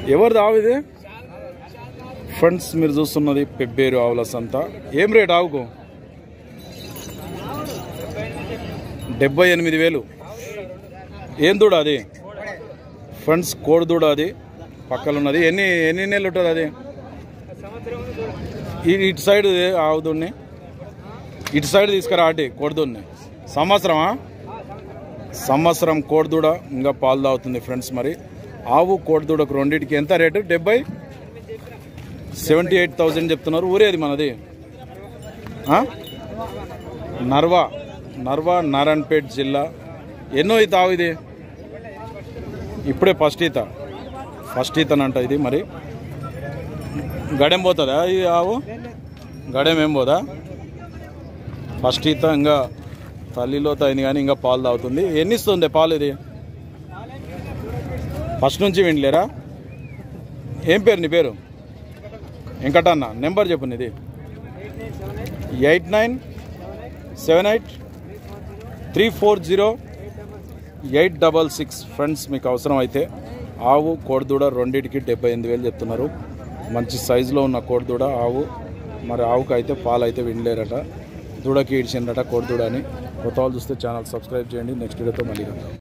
ఎవరిది ఆవు ఇది ఫ్రెండ్స్ మీరు చూస్తున్నది పెబ్బేరు ఆవుల సంత ఏం రేట్ ఆవుకు డెబ్బై ఎనిమిది వేలు ఏం దూడ అది ఫ్రెండ్స్ కోడి దూడ అది పక్కన ఉన్నది ఎన్ని ఎన్ని నెలలు ఉంటుంది అది ఈ ఇటు సైడ్ ఆవు దూడ్ని ఇటు సైడ్ తీసుకురా అటు కోడిదూడ్ని సంవత్సరమా సంవత్సరం కోడిదూడ ఇంకా పాలు తాగుతుంది ఫ్రెండ్స్ మరి ఆవు కోడిదూడకు రెండింటికి ఎంత రేటు డెబ్బై సెవెంటీ ఎయిట్ థౌజండ్ చెప్తున్నారు ఊరేది మనది ఆ? నర్వా నర్వా నారాయణపేట్ జిల్లా ఎన్నో ఈత ఆవు ఇది ఇప్పుడే ఫస్ట్ ఈత ఫస్ట్ ఈతనంట ఇది మరి గడెం పోతుందా ఈ ఆవు గడెం ఏం పోదా ఫస్ట్ ఈత ఇంకా తల్లిలో అయింది కానీ ఇంకా పాలు తాగుతుంది ఎన్ని ఇస్తుంది పాలు ఇది ఫస్ట్ నుంచి వినలేరా ఏం పేరు నీ పేరు వెంకటన్న నెంబర్ చెప్పు నీది eight nine seven eight three four zero eight double six friends మీకు అవసరం అయితే ఆవు కోడిదూడ రెండింటికి డెబ్బై ఎనిమిది వేలు చెప్తున్నారు మంచి సైజులో ఉన్న కోడిదూడ ఆవు మరి ఆవుకు అయితే పాలు అయితే వినలేరట దూడకి ఇడిచిండట కోడిదూడ అని కొత్త వాళ్ళు చూస్తే ఛానల్ సబ్స్క్రైబ్ చేయండి నెక్స్ట్ వీడియోతో మళ్ళీ కలుద్దాం.